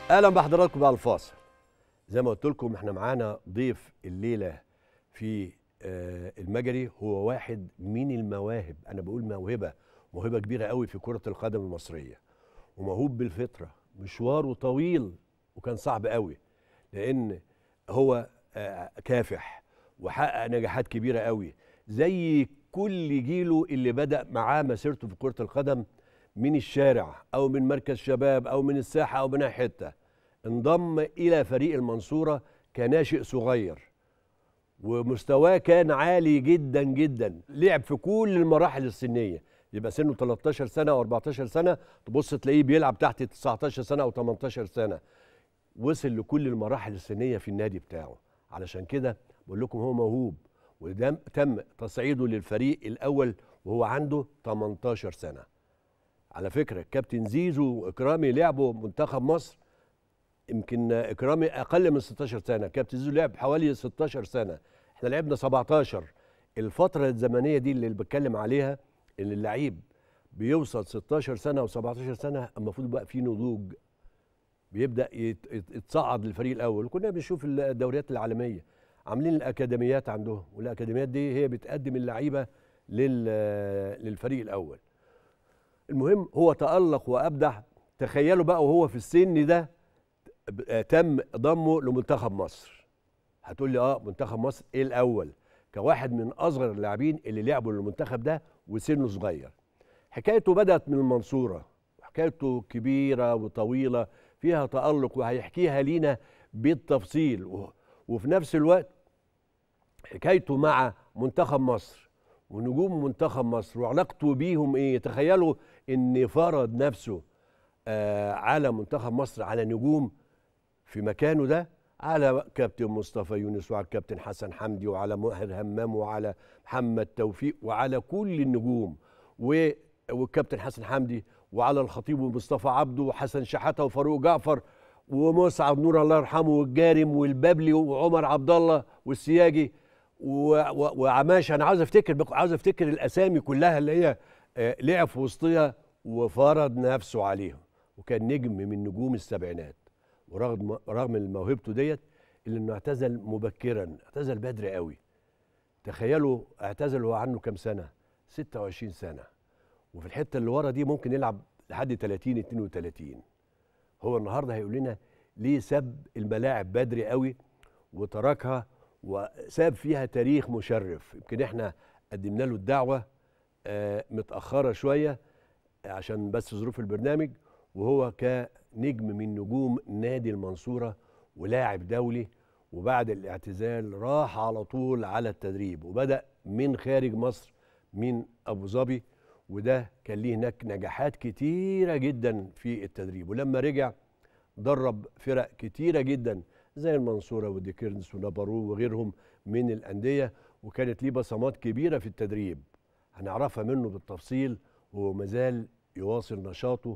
اهلا بحضراتكم بعد الفاصل زي ما قلت لكم احنا معانا ضيف الليله في آه، المجري هو واحد من المواهب انا بقول موهبه موهبه كبيره قوي في كره القدم المصريه وموهوب بالفطره مشواره طويل وكان صعب قوي لان هو آه، كافح وحقق نجاحات كبيره قوي زي كل جيله اللي بدا معاه مسيرته في كره القدم من الشارع او من مركز شباب او من الساحه او من اي حته انضم الى فريق المنصوره كناشئ صغير ومستواه كان عالي جدا جدا لعب في كل المراحل السنيه يبقى سنه 13 سنه او 14 سنه تبص تلاقيه بيلعب تحت 19 سنه او 18 سنه وصل لكل المراحل السنيه في النادي بتاعه علشان كده بقول لكم هو موهوب وده تم تصعيده للفريق الاول وهو عنده 18 سنه على فكره كابتن زيزو واكرامي لعبوا منتخب مصر يمكن اكرامي اقل من 16 سنه كابتن زيزو لعب حوالي 16 سنه احنا لعبنا 17 الفتره الزمنيه دي اللي بتكلم عليها ان اللعيب بيوصل 16 سنه او 17 سنه المفروض بقى في نضوج بيبدا يت- يت- يتصعد للفريق الاول وكنا بنشوف الدوريات العالميه عاملين الاكاديميات عندهم والاكاديميات دي هي بتقدم اللعيبه لل- للفريق الاول المهم هو تألق وأبدع تخيلوا بقى وهو في السن ده آه، تم ضمه لمنتخب مصر هتقول لي اه منتخب مصر ايه الاول كواحد من اصغر اللاعبين اللي لعبوا للمنتخب ده وسنه صغير حكايته بدأت من المنصورة حكايته كبيرة وطويلة فيها تألق وهيحكيها لينا بالتفصيل و- وفي نفس الوقت حكايته مع منتخب مصر ونجوم منتخب مصر وعلاقته بيهم ايه تخيلوا ان فرض نفسه آه على منتخب مصر على نجوم في مكانه ده على كابتن مصطفى يونس وعلى الكابتن حسن حمدي وعلى ماهر همام وعلى محمد توفيق وعلى كل النجوم و- والكابتن حسن حمدي وعلى الخطيب ومصطفى عبده وحسن شحاته وفاروق جعفر ومسعد نور الله يرحمه والجارم والبابلي وعمر عبد الله والسياجي و- و- وعماش انا عاوز افتكر بق- عاوز افتكر الاسامي كلها اللي هي آه، لعب في وسطها وفرض نفسه عليهم وكان نجم من نجوم السبعينات ورغم رغم موهبته ديت الا انه اعتزل مبكرا اعتزل بدري قوي تخيلوا اعتزل وهو عنده كام سنه 26 سنه وفي الحته اللي ورا دي ممكن يلعب لحد 30 32 هو النهارده هيقول لنا ليه ساب الملاعب بدري قوي وتركها وساب فيها تاريخ مشرف يمكن احنا قدمنا له الدعوه آه، متاخره شويه عشان بس ظروف البرنامج وهو كنجم من نجوم نادي المنصوره ولاعب دولي وبعد الاعتزال راح على طول على التدريب وبدا من خارج مصر من ابو ظبي وده كان ليه هناك نجاحات كتيره جدا في التدريب ولما رجع درب فرق كتيره جدا زي المنصوره وديكيرنس ونابارو وغيرهم من الانديه وكانت ليه بصمات كبيره في التدريب هنعرفها منه بالتفصيل وهو مازال يواصل نشاطه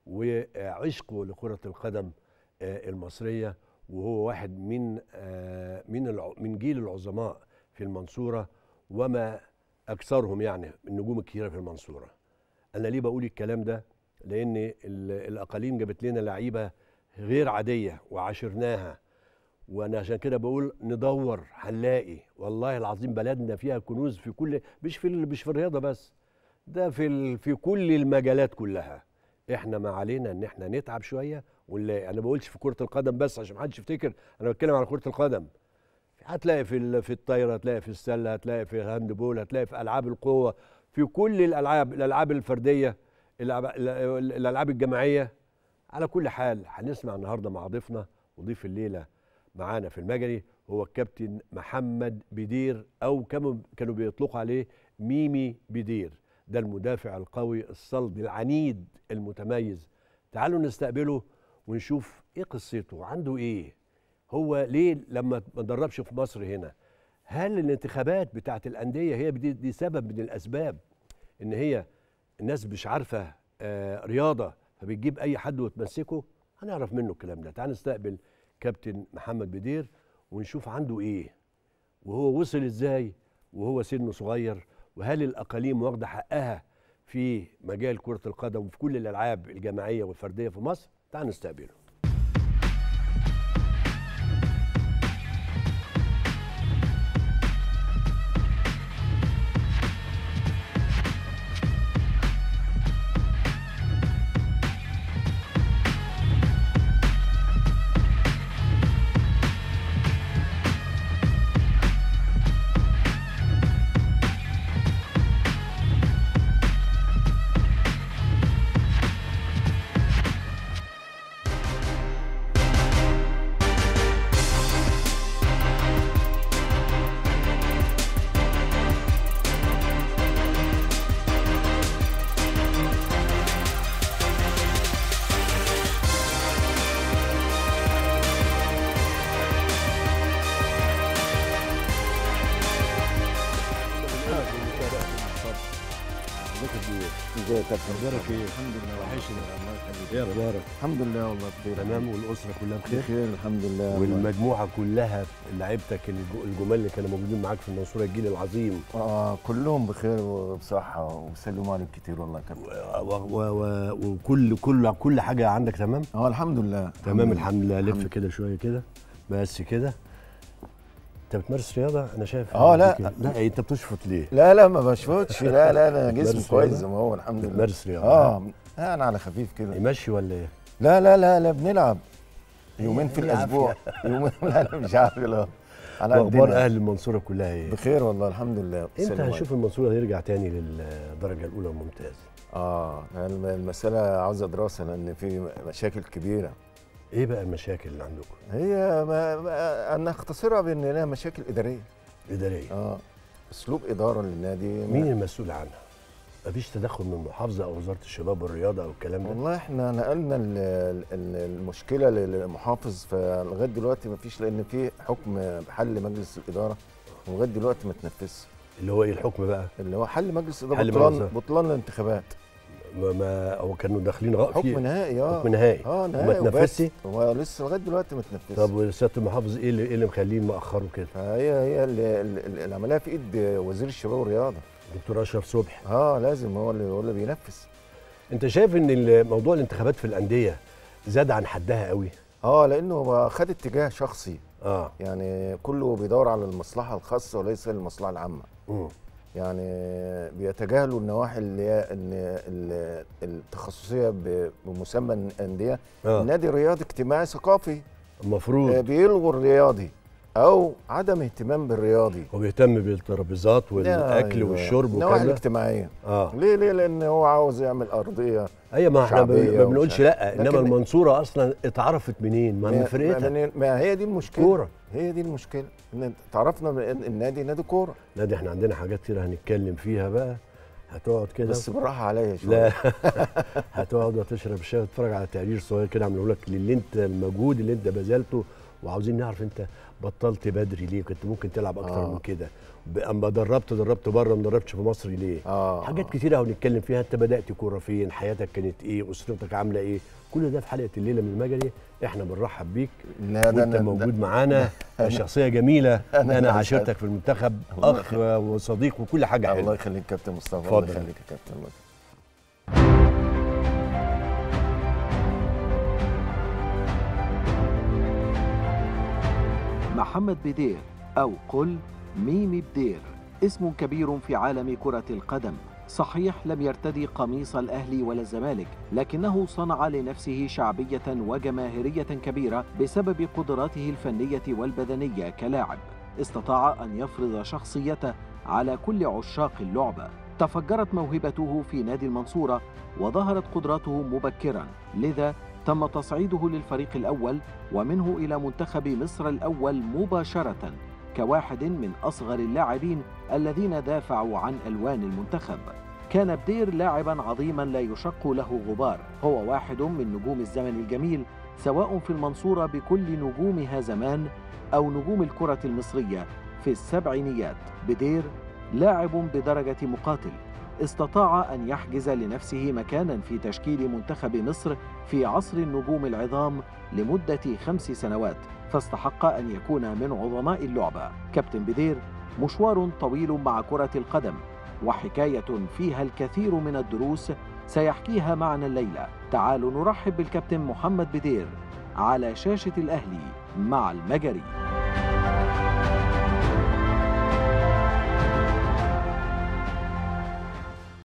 وعشقه لكره القدم آه، المصريه وهو واحد من آه، من الع- من جيل العظماء في المنصوره وما اكثرهم يعني النجوم الكثيره في المنصوره انا ليه بقول الكلام ده لان ال- الاقاليم جابت لنا لعيبه غير عاديه وعاشرناها وانا عشان كده بقول ندور هنلاقي والله العظيم بلدنا فيها كنوز في كل مش في ال- مش في الرياضه بس ده في ال- في كل المجالات كلها احنا ما علينا ان احنا نتعب شويه ونلاقي انا بقولش في كره القدم بس عشان محدش يفتكر انا بتكلم على كره القدم هتلاقي في ال- في الطايره هتلاقي في السله هتلاقي في الهاند بول هتلاقي في العاب القوه في كل الالعاب الالعاب الفرديه الألعاب- ال- الالعاب الجماعيه على كل حال هنسمع النهارده مع ضيفنا وضيف الليله معانا في المجري هو الكابتن محمد بدير او كانوا كانوا بيطلقوا عليه ميمي بدير ده المدافع القوي الصلب العنيد المتميز تعالوا نستقبله ونشوف ايه قصته عنده ايه هو ليه لما ما دربش في مصر هنا هل الانتخابات بتاعت الانديه هي دي, دي سبب من الاسباب ان هي الناس مش عارفه آه رياضه فبتجيب اي حد وتمسكه هنعرف منه الكلام ده تعال نستقبل كابتن محمد بدير ونشوف عنده ايه وهو وصل ازاي وهو سنه صغير وهل الاقاليم واخده حقها في مجال كره القدم وفي كل الالعاب الجماعيه والفرديه في مصر تعال نستقبله ايه؟ ازيك يا اخبارك ايه؟ الحمد لله وحشني. الله يخليك ايه اخبارك؟ الحمد لله والله بخير تمام والاسره كلها بخير؟ بخير الحمد لله والله. والمجموعه كلها لعيبتك الج- الجمال اللي كانوا موجودين معاك في المنصوره الجيل العظيم اه كلهم بخير وبصحه وبيسلموا عليك كتير والله يا و- كابتن و- و- وكل كل كل حاجه عندك تمام؟ اه الحمد لله تمام الحمد لله لف الحمد كده شويه كده بس كده انت بتمارس رياضه انا شايف آه، لا. كده. لا إيه، انت بتشفط ليه؟ لا لا ما بشوتش لا لا انا جسمي بتمارس كويس رياضة؟ زي ما هو الحمد لله بتمارس رياضه اه انا على خفيف كده ماشي ولا ايه؟ لا لا لا لا بنلعب يومين في هي الاسبوع يومين لا لا مش عارف لا على واخبار قدنا. اهل المنصوره كلها ايه؟ بخير والله الحمد لله انت بيسلموا عليك. هشوف المنصوره هيرجع تاني للدرجه الاولى الممتاز اه الم- المساله عاوزه دراسه لان في مشاكل كبيره ايه بقى المشاكل اللي عندكم؟ هي ما ما انا اختصرها بان لها مشاكل اداريه اداريه اه اسلوب اداره للنادي ما- مين المسؤول عنها؟ مفيش تدخل من المحافظه او وزاره الشباب والرياضه او الكلام ده؟ والله احنا نقلنا ال- ال- المشكله للمحافظ فلغايه دلوقتي ما فيش لان في حكم بحل مجلس الاداره ولغايه دلوقتي ما تنفذش اللي هو ايه الحكم بقى؟ اللي هو حل مجلس الاداره حل بطلان مجلس- بطلان الانتخابات ما, ما هو كانوا داخلين غ... حكم في نهائي اه حكم نهائي اه وما نهائي تنفذش؟ وبس. هو لسه لغايه دلوقتي ما تنفذش طب وسياده المحافظ ايه اللي ايه اللي مخليه مأخره كده؟ فهي هي اللي- اللي- العمليه في ايد وزير الشباب والرياضه دكتور اشرف صبحي اه لازم هو اللي هو اللي بينفذ انت شايف ان موضوع الانتخابات في الانديه زاد عن حدها قوي؟ اه لانه هو خد اتجاه شخصي اه يعني كله بيدور على المصلحه الخاصه وليس المصلحه العامه مم. يعني بيتجاهلوا النواحي اللي هي ان ال- التخصصيه ب- بمسمى الانديه اه النادي الرياضي اجتماعي ثقافي آه، المفروض بيلغوا الرياضي او عدم اهتمام بالرياضي هو بيهتم بالترابيزات والاكل أيوة. والشرب النواحي والكلام ده الاجتماعيه اه ليه ليه لان هو عاوز يعمل ارضيه ايوه ما احنا ب- شعبية ما ومش بنقولش عارف. لا انما لكن- المنصوره اصلا اتعرفت منين؟ ما من ما, فرقتها ما, ما هي دي المشكله كوره هي دي المشكله ان تعرفنا من إن النادي نادي كوره لا دي احنا عندنا حاجات كتير هنتكلم فيها بقى هتقعد كده بس بالراحه عليا شويه لا هتقعد وتشرب الشاي وتتفرج على تقرير صغير كده عامله لك للي انت المجهود اللي انت بذلته وعاوزين نعرف انت بطلت بدري ليه كنت ممكن تلعب اكتر آه. من كده ب- اما دربت دربت بره ما دربتش في مصر ليه اه حاجات كتيره قوي نتكلم فيها انت بدات كوره فين حياتك كانت ايه اسرتك عامله ايه كل ده في حلقه الليله من المجري احنا بنرحب بيك لا ده وانت أنا- موجود معانا شخصيه جميله أنا انا اللي عاشرتك في المنتخب الله اخ وصديق وكل حاجه الله حلوه يخليك كابتن مصطفى اتفضل. الله يخليك يا كابتن الله محمد بدير أو قل ميمي بدير اسم كبير في عالم كرة القدم صحيح لم يرتدي قميص الأهلي ولا الزمالك لكنه صنع لنفسه شعبية وجماهيرية كبيرة بسبب قدراته الفنية والبدنية كلاعب استطاع أن يفرض شخصيته على كل عشاق اللعبة تفجرت موهبته في نادي المنصورة وظهرت قدراته مبكرا لذا تم تصعيده للفريق الأول ومنه إلى منتخب مصر الأول مباشرة كواحد من أصغر اللاعبين الذين دافعوا عن ألوان المنتخب كان بدير لاعبا عظيما لا يشق له غبار هو واحد من نجوم الزمن الجميل سواء في المنصورة بكل نجومها زمان أو نجوم الكرة المصرية في السبعينيات بدير لاعب بدرجة مقاتل استطاع أن يحجز لنفسه مكانا في تشكيل منتخب مصر في عصر النجوم العظام لمدة خمس سنوات فاستحق أن يكون من عظماء اللعبة كابتن بدير مشوار طويل مع كرة القدم وحكاية فيها الكثير من الدروس سيحكيها معنا الليلة تعالوا نرحب بالكابتن محمد بدير على شاشة الأهلي مع المجري